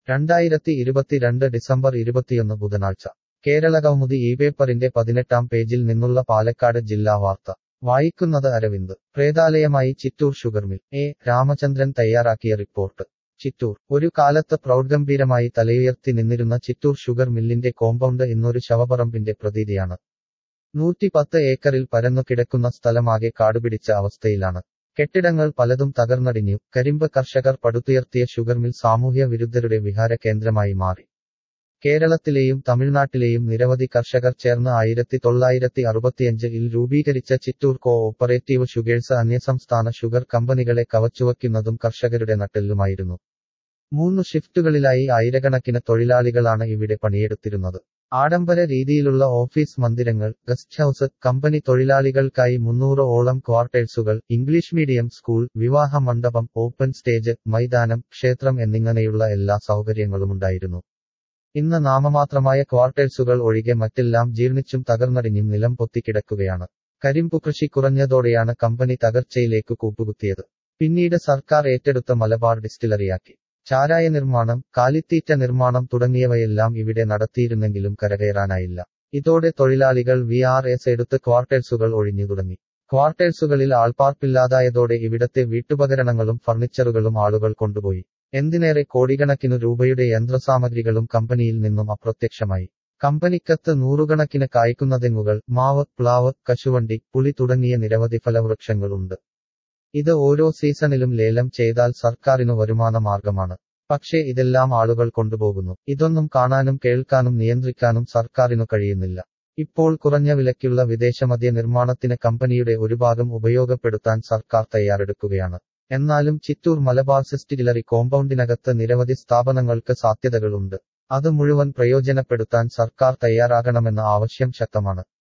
രണ്ടായിരത്തി ഇരുപത്തിരണ്ട് ഡിസംബർ ഇരുപത്തിയൊന്ന് ബുധനാഴ്ച കേരളകൗമുദി ഈ പേപ്പറിന്റെ പതിനെട്ടാം പേജിൽ നിന്നുള്ള പാലക്കാട് ജില്ലാ വാർത്ത വായിക്കുന്നത് അരവിന്ദ് പ്രേതാലയമായി Chittur sugar mill A Ramachandran തയ്യാറാക്കിയ റിപ്പോർട്ട് ചിറ്റൂർ ഒരു കാലത്ത് പ്രൗഢഗംഭീരമായി തലയുയർത്തി നിന്നിരുന്ന ചിറ്റൂർ ഷുഗർ മില്ലിന്റെ കോമ്പൗണ്ട് ഇന്നൊരു ശവപറമ്പിന്റെ പ്രതീതിയാണ് നൂറ്റിപ്പത്ത് ഏക്കറിൽ പരന്നു കിടക്കുന്ന സ്ഥലമാകെ കാടുപിടിച്ച അവസ്ഥയിലാണ് കെട്ടിടങ്ങൾ പലതും തകർന്നടിഞ്ഞു കരിമ്പ് കർഷകർ പടുത്തുയർത്തിയ ഷുഗർ മിൽ സാമൂഹ്യ വിരുദ്ധരുടെ വിഹാര കേന്ദ്രമായി മാറി കേരളത്തിലെയും തമിഴ്നാട്ടിലെയും നിരവധി കർഷകർ ചേർന്ന് ആയിരത്തി തൊള്ളായിരത്തി അറുപത്തിയഞ്ചിൽ രൂപീകരിച്ച ചിറ്റൂർ കോ ഓപ്പറേറ്റീവ് ഷുഗേഴ്സ് അന്യസംസ്ഥാന ഷുഗർ കമ്പനികളെ കവച്ചുവയ്ക്കുന്നതും കർഷകരുടെ നട്ടെല്ലുമായിരുന്നു മൂന്ന് ഷിഫ്റ്റുകളിലായി ആയിരക്കണക്കിന് തൊഴിലാളികളാണ് ഇവിടെ പണിയെടുത്തിരുന്നത് ആഡംബര രീതിയിലുള്ള ഓഫീസ് മന്ദിരങ്ങൾ ഗസ്റ്റ് ഹൌസ് കമ്പനി തൊഴിലാളികൾക്കായി മുന്നൂറ് ഓളം ക്വാർട്ടേഴ്സുകൾ ഇംഗ്ലീഷ് മീഡിയം സ്കൂൾ വിവാഹ മണ്ഡപം ഓപ്പൺ സ്റ്റേജ് മൈതാനം ക്ഷേത്രം എന്നിങ്ങനെയുള്ള എല്ലാ സൗകര്യങ്ങളുമുണ്ടായിരുന്നു ഇന്ന് നാമമാത്രമായ ക്വാർട്ടേഴ്സുകൾ ഒഴികെ മറ്റെല്ലാം ജീർണിച്ചും തകർന്നടിഞ്ഞും നിലം പൊത്തിക്കിടക്കുകയാണ് കരിമ്പു കൃഷി കുറഞ്ഞതോടെയാണ് കമ്പനി തകർച്ചയിലേക്ക് കൂപ്പുകുത്തിയത് പിന്നീട് സർക്കാർ ഏറ്റെടുത്ത മലബാർ ഡിസ്റ്റിലറിയാക്കി ചാരായ നിർമ്മാണം കാലിത്തീറ്റ നിർമ്മാണം തുടങ്ങിയവയെല്ലാം ഇവിടെ നടത്തിയിരുന്നെങ്കിലും കരകയറാനായില്ല ഇതോടെ തൊഴിലാളികൾ വി ആർ എസ് എടുത്ത് ക്വാർട്ടേഴ്സുകൾ ഒഴിഞ്ഞു തുടങ്ങി ക്വാർട്ടേഴ്സുകളിൽ ആൾപ്പാർപ്പില്ലാതായതോടെ ഇവിടത്തെ വീട്ടുപകരണങ്ങളും ഫർണിച്ചറുകളും ആളുകൾ കൊണ്ടുപോയി എന്തിനേറെ കോടിക്കണക്കിനു രൂപയുടെ യന്ത്രസാമഗ്രികളും കമ്പനിയിൽ നിന്നും അപ്രത്യക്ഷമായി കമ്പനിക്കത്ത് നൂറുകണക്കിന് കായ്ക്കുന്ന തെങ്ങുകൾ മാവ് പ്ലാവ് കശുവണ്ടി പുളി തുടങ്ങിയ നിരവധി ഫലവൃക്ഷങ്ങളുണ്ട് ഇത് ഓരോ സീസണിലും ലേലം ചെയ്താൽ സർക്കാരിനു വരുമാന മാർഗമാണ് പക്ഷേ ഇതെല്ലാം ആളുകൾ കൊണ്ടുപോകുന്നു ഇതൊന്നും കാണാനും കേൾക്കാനും നിയന്ത്രിക്കാനും സർക്കാരിനു കഴിയുന്നില്ല ഇപ്പോൾ കുറഞ്ഞ വിലയ്ക്കുള്ള വിദേശമദ്യ നിർമ്മാണത്തിന് കമ്പനിയുടെ ഒരു ഭാഗം ഉപയോഗപ്പെടുത്താൻ സർക്കാർ തയ്യാറെടുക്കുകയാണ് എന്നാലും ചിറ്റൂർ മലബാർ സിസ്റ്റിലറി കോമ്പൗണ്ടിനകത്ത് നിരവധി സ്ഥാപനങ്ങൾക്ക് സാധ്യതകളുണ്ട് അത് മുഴുവൻ പ്രയോജനപ്പെടുത്താൻ സർക്കാർ തയ്യാറാകണമെന്ന ആവശ്യം ശക്തമാണ്